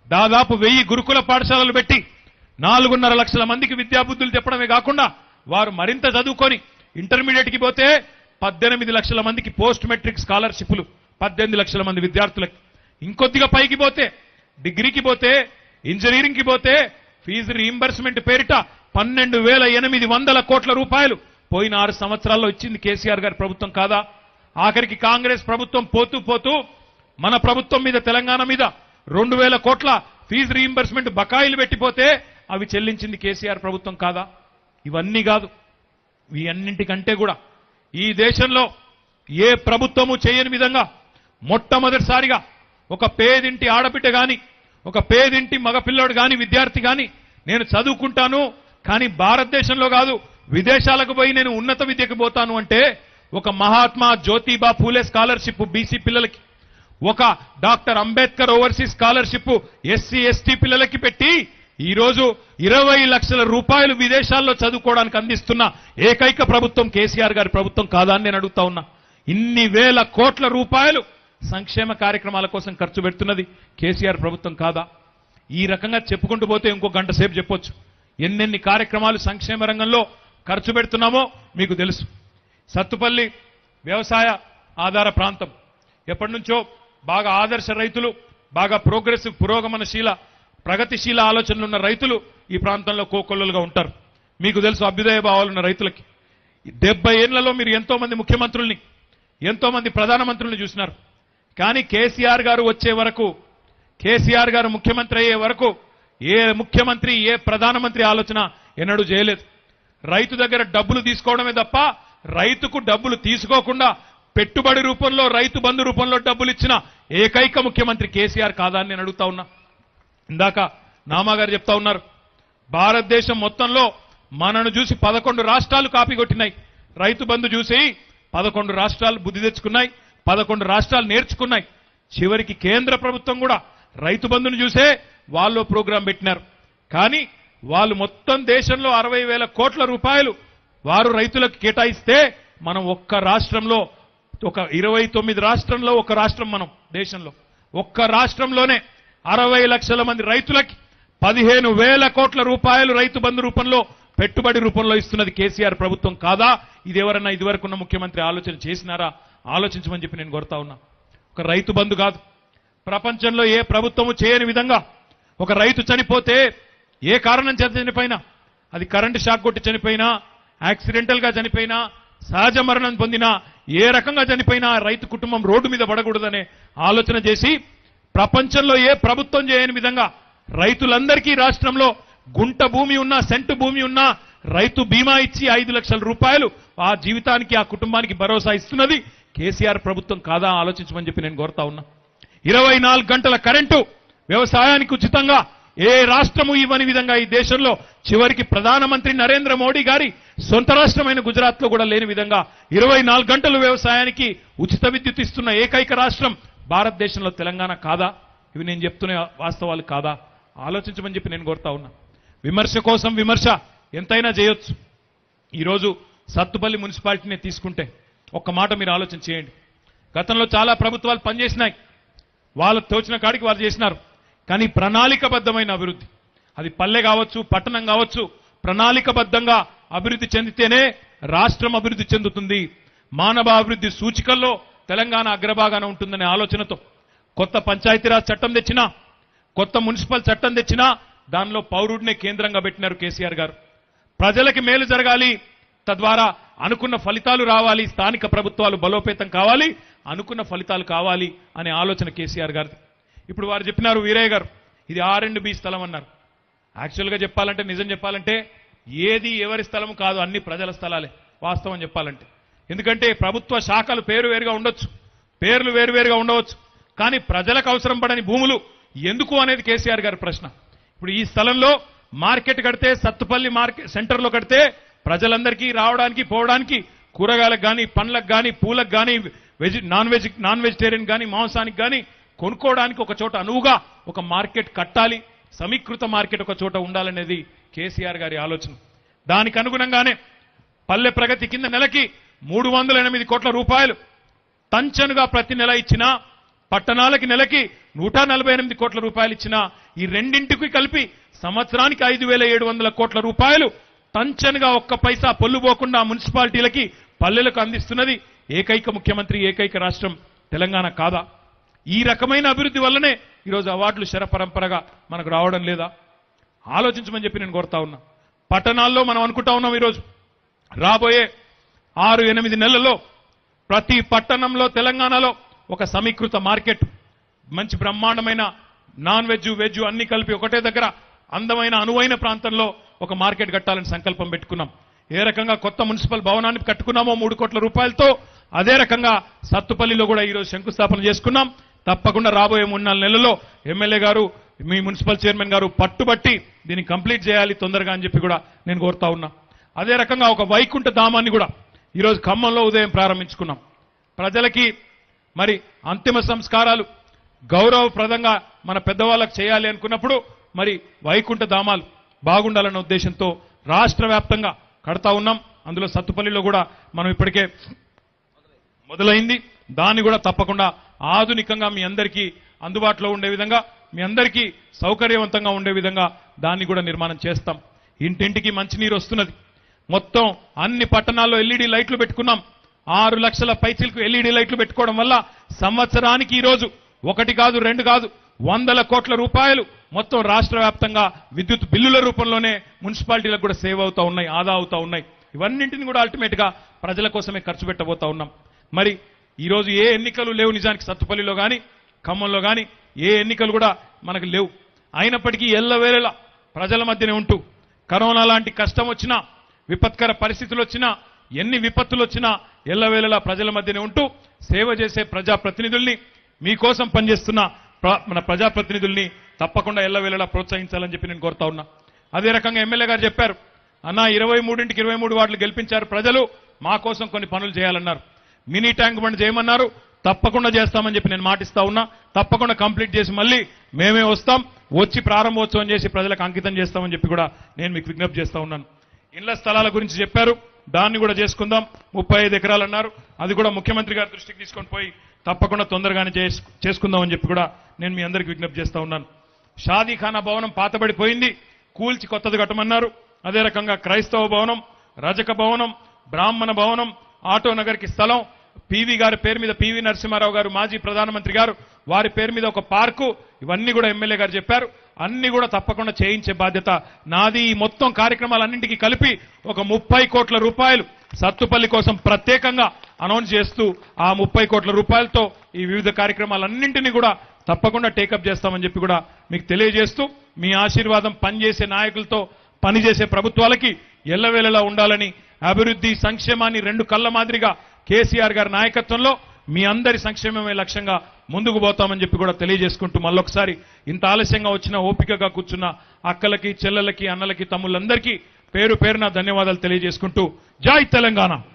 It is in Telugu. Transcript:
దాదాపు వెయ్యి గురుకుల పాఠశాలలు పెట్టి నాలుగున్నర లక్షల మందికి విద్యాబుద్ధులు చెప్పడమే కాకుండా వారు మరింత చదువుకొని ఇంటర్మీడియట్ కి పోతే పద్దెనిమిది లక్షల మందికి పోస్ట్ మెట్రిక్ స్కాలర్షిప్లు పద్దెనిమిది లక్షల మంది విద్యార్థులకి ఇంకొద్దిగా పైకి పోతే డిగ్రీకి పోతే ఇంజనీరింగ్ కి పోతే ఫీజు రీయింబర్స్మెంట్ పేరిట పన్నెండు వేల ఎనిమిది వందల కోట్ల రూపాయలు పోయిన ఆరు సంవత్సరాల్లో ఇచ్చింది కేసీఆర్ గారి ప్రభుత్వం కాదా ఆఖరికి కాంగ్రెస్ ప్రభుత్వం పోతూ పోతూ మన ప్రభుత్వం మీద తెలంగాణ మీద రెండు వేల కోట్ల ఫీజు రీయింబర్స్మెంట్ బకాయిలు పెట్టిపోతే అవి చెల్లించింది కేసీఆర్ ప్రభుత్వం కాదా ఇవన్నీ కాదు ఈ అన్నింటికంటే కూడా ఈ దేశంలో ఏ ప్రభుత్వము చేయని విధంగా మొట్టమొదటిసారిగా ఒక పేదింటి ఆడబిడ్డ గాని ఒక పేదింటి మగపిల్లోడు గాని విద్యార్థి గాని నేను చదువుకుంటాను కానీ భారతదేశంలో కాదు విదేశాలకు పోయి నేను ఉన్నత విద్యకు పోతాను అంటే ఒక మహాత్మా జ్యోతిబా ఫూలే స్కాలర్షిప్ బీసీ పిల్లలకి ఒక doctor Ambedkar overseas scholarship SC ST పిల్లలకి పెట్టి ఈ రోజు ఇరవై లక్షల రూపాయలు విదేశాల్లో చదువుకోవడానికి అందిస్తున్న ఏకైక ప్రభుత్వం కేసీఆర్ గారి ప్రభుత్వం కాదా అని నేను అడుగుతా ఉన్నా ఇన్ని వేల కోట్ల రూపాయలు సంక్షేమ కార్యక్రమాల కోసం ఖర్చు పెడుతున్నది కేసీఆర్ ప్రభుత్వం కాదా ఈ రకంగా చెప్పుకుంటూ పోతే ఇంకో గంట సేపు చెప్పొచ్చు ఎన్నెన్ని కార్యక్రమాలు సంక్షేమ రంగంలో ఖర్చు పెడుతున్నామో మీకు తెలుసు సత్తుపల్లి వ్యవసాయ ఆధార ప్రాంతం ఎప్పటి నుంచో బాగా ఆదర్శ రైతులు బాగా ప్రోగ్రెసివ్ పురోగమనశీల ప్రగతిశీల ఆలోచనలు ఉన్న రైతులు ఈ ప్రాంతంలో కోకొల్లలుగా ఉంటారు మీకు తెలుసు అభ్యుదయ భావాలున్న రైతులకి డెబ్బై ఏళ్లలో మీరు ఎంతో మంది ముఖ్యమంత్రుల్ని ఎంతో మంది ప్రధానమంత్రుల్ని చూసినారు కానీ కేసీఆర్ గారు వచ్చే వరకు కేసీఆర్ గారు ముఖ్యమంత్రి అయ్యే వరకు ఏ ముఖ్యమంత్రి ఏ ప్రధానమంత్రి ఆలోచన ఎన్నడూ చేయలేదు రైతు దగ్గర డబ్బులు తీసుకోవడమే తప్ప రైతుకు డబ్బులు తీసుకోకుండా పెట్టుబడి రూపంలో రైతు బంధు రూపంలో డబ్బులు ఇచ్చిన ఏకైక ముఖ్యమంత్రి కేసీఆర్ కాదా అని నేను అడుగుతా ఉన్నా ఇందాక నామా గారు చెప్తా ఉన్నారు భారతదేశం మొత్తంలో మనను చూసి పదకొండు రాష్ట్రాలు కాపీ కొట్టినాయి రైతు బంధు చూసి పదకొండు రాష్ట్రాలు బుద్ధి తెచ్చుకున్నాయి పదకొండు రాష్ట్రాలు నేర్చుకున్నాయి చివరికి కేంద్ర ప్రభుత్వం కూడా రైతు బంధును చూసే వాళ్ళు ప్రోగ్రాం పెట్టినారు కానీ వాళ్ళు మొత్తం దేశంలో అరవై వేల కోట్ల రూపాయలు వారు రైతులకు కేటాయిస్తే మనం ఒక్క రాష్ట్రంలో ఒక ఇరవై తొమ్మిది రాష్ట్రంలో ఒక రాష్ట్రం మనం దేశంలో ఒక్క రాష్ట్రంలోనే అరవై లక్షల మంది రైతులకి పదిహేను వేల కోట్ల రూపాయలు రైతు బంధు రూపంలో పెట్టుబడి రూపంలో ఇస్తున్నది కేసీఆర్ ప్రభుత్వం కాదా ఇది ఎవరన్నా ఇదివరకున్న ముఖ్యమంత్రి ఆలోచన చేసినారా ఆలోచించమని చెప్పి నేను కోరుతా ఉన్నా ఒక రైతు బంధు కాదు ప్రపంచంలో ఏ ప్రభుత్వము చేయని విధంగా ఒక రైతు చనిపోతే ఏ కారణం చేత చనిపోయినా అది కరెంటు షాక్ కొట్టి చనిపోయినా యాక్సిడెంటల్ గా చనిపోయినా సహజ మరణం పొందినా ఏ రకంగా చనిపోయినా ఆ రైతు కుటుంబం రోడ్డు మీద పడకూడదనే ఆలోచన చేసి ప్రపంచంలో ఏ ప్రభుత్వం చేయని విధంగా రైతులందరికీ రాష్ట్రంలో గుంట భూమి ఉన్నా సెంటు భూమి ఉన్నా రైతు బీమా ఇచ్చి ఐదు లక్షల రూపాయలు ఆ జీవితానికి ఆ కుటుంబానికి భరోసా ఇస్తున్నది కేసీఆర్ ప్రభుత్వం కాదా ఆలోచించమని చెప్పి నేను కోరుతా ఉన్నా ఇరవై నాలుగు గంటల కరెంటు వ్యవసాయానికి ఉచితంగా ఏ రాష్ట్రము ఇవ్వని విధంగా ఈ దేశంలో చివరికి ప్రధానమంత్రి నరేంద్ర మోడీ గారి సొంత రాష్ట్రమైన గుజరాత్ లో కూడా లేని విధంగా ఇరవై నాలుగు గంటలు వ్యవసాయానికి ఉచిత విద్యుత్ ఇస్తున్న ఏకైక రాష్ట్రం భారతదేశంలో తెలంగాణ కాదా ఇవి నేను చెప్తున్న వాస్తవాలు కాదా ఆలోచించమని చెప్పి నేను కోరుతా ఉన్నా విమర్శ కోసం విమర్శ ఎంతైనా చేయొచ్చు ఈరోజు సత్తుపల్లి మున్సిపాలిటీని తీసుకుంటే ఒక్క మాట మీరు ఆలోచన చేయండి గతంలో చాలా ప్రభుత్వాలు పనిచేసినాయి వాళ్ళకు తోచిన కాడికి వాళ్ళు చేసినారు కానీ ప్రణాళికబద్ధమైన అభివృద్ధి అది పల్లె కావచ్చు పట్టణం కావచ్చు ప్రణాళికబద్ధంగా అభివృద్ధి చెందితేనే రాష్ట్రం అభివృద్ధి చెందుతుంది మానవ అభివృద్ధి సూచికల్లో తెలంగాణ అగ్రభాగాన ఉంటుందనే ఆలోచనతో కొత్త పంచాయతీరాజ్ చట్టం తెచ్చినా కొత్త మున్సిపల్ చట్టం తెచ్చినా దానిలో పౌరుడినే కేంద్రంగా పెట్టినారు కేసీఆర్ గారు ప్రజలకి మేలు జరగాలి తద్వారా అనుకున్న ఫలితాలు రావాలి స్థానిక ప్రభుత్వాలు బలోపేతం కావాలి అనుకున్న ఫలితాలు కావాలి అనే ఆలోచన కేసీఆర్ గారిది ఇప్పుడు వారు చెప్పినారు వీరయ్య గారు ఇది ఆర్ అండ్ బి స్థలం అన్నారు యాక్చువల్గా చెప్పాలంటే నిజం చెప్పాలంటే ఏది ఎవరి స్థలం కాదు అన్ని ప్రజల స్థలాలే వాస్తవం చెప్పాలంటే ఎందుకంటే ప్రభుత్వ శాఖలు పేరు వేరుగా ఉండొచ్చు పేర్లు వేరువేరుగా ఉండవచ్చు కానీ ప్రజలకు అవసరం పడని భూములు ఎందుకు అనేది కేసీఆర్ గారి ప్రశ్న ఇప్పుడు ఈ స్థలంలో మార్కెట్ కడితే సత్తుపల్లి మార్కెట్ సెంటర్లో కడితే ప్రజలందరికీ రావడానికి పోవడానికి కూరగాయలకు కానీ పండ్లకు కానీ పూలకు కానీ veg non veg non vegetarian కానీ మాంసానికి కానీ కొనుక్కోవడానికి ఒక చోట అనువుగా ఒక మార్కెట్ కట్టాలి సమీకృత మార్కెట్ ఒక చోట ఉండాలనేది కేసీఆర్ గారి ఆలోచన దానికి అనుగుణంగానే పల్లె ప్రగతి కింద నెలకి మూడు వందల ఎనిమిది కోట్ల రూపాయలు తంచనుగా ప్రతి నెల ఇచ్చినా పట్టణాలకి నెలకి నూట నలభై ఎనిమిది కోట్ల రూపాయలు ఇచ్చిన ఈ రెండింటికి కలిపి సంవత్సరానికి ఐదు వేల ఏడు వందల కోట్ల రూపాయలు టంచన్గా ఒక్క పైసా పొల్లు పోకుండా మున్సిపాలిటీలకి పల్లెలకు అందిస్తున్నది ఏకైక ముఖ్యమంత్రి ఏకైక రాష్ట్రం తెలంగాణ కాదా ఈ రకమైన అభివృద్ధి వల్లనే ఈరోజు అవార్డులు శరపరంపరగా మనకు రావడం లేదా ఆలోచించమని చెప్పి నేను కోరుతా ఉన్నా పట్టణాల్లో మనం అనుకుంటా ఉన్నాం ఈరోజు రాబోయే ఆరు ఎనిమిది నెలల్లో ప్రతి పట్టణంలో తెలంగాణలో ఒక సమీకృత మార్కెట్ మంచి బ్రహ్మాండమైన నాన్ వెజ్ వెజ్ అన్ని కలిపి ఒకటే దగ్గర అందమైన అనువైన ప్రాంతంలో ఒక మార్కెట్ కట్టాలని సంకల్పం పెట్టుకున్నాం ఏ రకంగా కొత్త మున్సిపల్ భవనాన్ని కట్టుకున్నామో మూడు కోట్ల రూపాయలతో అదే రకంగా సత్తుపల్లిలో కూడా ఈరోజు శంకుస్థాపన చేసుకున్నాం తప్పకుండా రాబోయే మూడు నాలుగు నెలల్లో ఎమ్మెల్యే గారు మీ మున్సిపల్ చైర్మన్ గారు పట్టుబట్టి దీన్ని కంప్లీట్ చేయాలి తొందరగా అని చెప్పి కూడా నేను కోరుతా ఉన్నా అదే రకంగా ఒక వైకుంఠ ధామాన్ని కూడా ఈరోజు ఖమ్మంలో ఉదయం ప్రారంభించుకున్నాం ప్రజలకి మరి అంతిమ సంస్కారాలు గౌరవప్రదంగా మన పెద్దవాళ్ళకు చేయాలి అనుకున్నప్పుడు మరి వైకుంఠ ధామాలు బాగుండాలన్న ఉద్దేశంతో రాష్ట్ర వ్యాప్తంగా కడతా ఉన్నాం అందులో సత్తుపల్లిలో కూడా మనం ఇప్పటికే మొదలైంది దాన్ని కూడా తప్పకుండా ఆధునికంగా మీ అందరికీ అందుబాటులో ఉండే విధంగా మీ అందరికీ సౌకర్యవంతంగా ఉండే విధంగా దాన్ని కూడా నిర్మాణం చేస్తాం ఇంటింటికి మంచినీరు వస్తున్నది మొత్తం అన్ని పట్టణాల్లో ఎల్ఈడి లైట్లు పెట్టుకున్నాం ఆరు లక్షల పైచీలకు ఎల్ఈడి లైట్లు పెట్టుకోవడం వల్ల సంవత్సరానికి ఈ రోజు ఒకటి కాదు రెండు కాదు వందల కోట్ల రూపాయలు మొత్తం రాష్ట్ర వ్యాప్తంగా విద్యుత్ బిల్లుల రూపంలోనే మున్సిపాలిటీలకు కూడా సేవ్ అవుతా ఉన్నాయి ఆదా అవుతా ఉన్నాయి ఇవన్నింటిని కూడా అల్టిమేట్ గా ప్రజల కోసమే ఖర్చు పెట్టబోతా ఉన్నాం మరి ఈ రోజు ఏ ఎన్నికలు లేవు నిజానికి సత్తుపల్లిలో కానీ ఖమ్మంలో కానీ ఏ ఎన్నికలు కూడా మనకు లేవు అయినప్పటికీ ఎల్లవేళలా ప్రజల మధ్యనే ఉంటూ కరోనా లాంటి కష్టం వచ్చినా విపత్కర పరిస్థితులు వచ్చినా ఎన్ని విపత్తులు వచ్చినా ఎల్లవేళలా ప్రజల మధ్యనే ఉంటూ సేవ చేసే ప్రజాప్రతినిధుల్ని మీకోసం పనిచేస్తున్న ప్ర- మన ప్రజాప్రతినిధుల్ని తప్పకుండా ఎల్లవేళలా ప్రోత్సహించాలని చెప్పి నేను కోరుతా ఉన్నా అదే రకంగా ఎమ్మెల్యే గారు చెప్పారు అన్న ఇరవై మూడింటికి ఇరవై మూడు వార్డులు గెలిపించారు ప్రజలు మా కోసం కొన్ని పనులు చేయాలన్నారు మినీ ట్యాంక్ బండ్ చేయమన్నారు తప్పకుండా చేస్తామని చెప్పి నేను మాటిస్తా ఉన్నా తప్పకుండా కంప్లీట్ చేసి మళ్ళీ మేమే వస్తాం వచ్చి ప్రారంభోత్సవం చేసి ప్రజలకు అంకితం చేస్తామని చెప్పి కూడా నేను మీకు విజ్ఞప్తి చేస్తా ఉన్నాను ఇళ్ల స్థలాల గురించి చెప్పారు దాన్ని కూడా చేసుకుందాం ముప్పై ఐదు ఎకరాలు అన్నారు అది కూడా ముఖ్యమంత్రి గారి దృష్టికి తీసుకొని పోయి తప్పకుండా తొందరగానే చేసు- చేసుకుందామని చెప్పి కూడా నేను మీ అందరికి విజ్ఞప్తి చేస్తా ఉన్నాను షాదీఖానా భవనం పాతబడిపోయింది కూల్చి కొత్తది కట్టమన్నారు అదే రకంగా క్రైస్తవ భవనం రజక భవనం బ్రాహ్మణ భవనం ఆటో నగర్కి స్థలం పివి గారి పేరు మీద పివి నరసింహారావు గారు మాజీ ప్రధానమంత్రి గారు వారి పేరు మీద ఒక పార్కు ఇవన్నీ కూడా ఎమ్మెల్యే గారు చెప్పారు అన్ని కూడా తప్పకుండా చేయించే బాధ్యత నాది ఈ మొత్తం కార్యక్రమాలన్నింటికి కలిపి ఒక ముప్పై కోట్ల రూపాయలు సత్తుపల్లి కోసం ప్రత్యేకంగా అనౌన్స్ చేస్తూ ఆ ముప్పై కోట్ల రూపాయలతో ఈ వివిధ కార్యక్రమాలన్నింటినీ కూడా తప్పకుండా టేకప్ చేస్తామని చెప్పి కూడా మీకు తెలియజేస్తూ మీ ఆశీర్వాదం పనిచేసే నాయకులతో పనిచేసే ప్రభుత్వాలకి ఎల్లవేళలా ఉండాలని అభివృద్ధి సంక్షేమాన్ని రెండు కళ్ళ మాదిరిగా కేసీఆర్ గారి నాయకత్వంలో మీ అందరి సంక్షేమమే లక్ష్యంగా ముందుకు పోతామని చెప్పి కూడా తెలియజేసుకుంటూ మళ్ళొకసారి ఇంత ఆలస్యంగా వచ్చిన ఓపికగా కూర్చున్న అక్కలకి చెల్లెలకి అన్నలకి తమ్ముళ్ళందరికీ పేరు పేరున ధన్యవాదాలు తెలియజేసుకుంటూ జై తెలంగాణ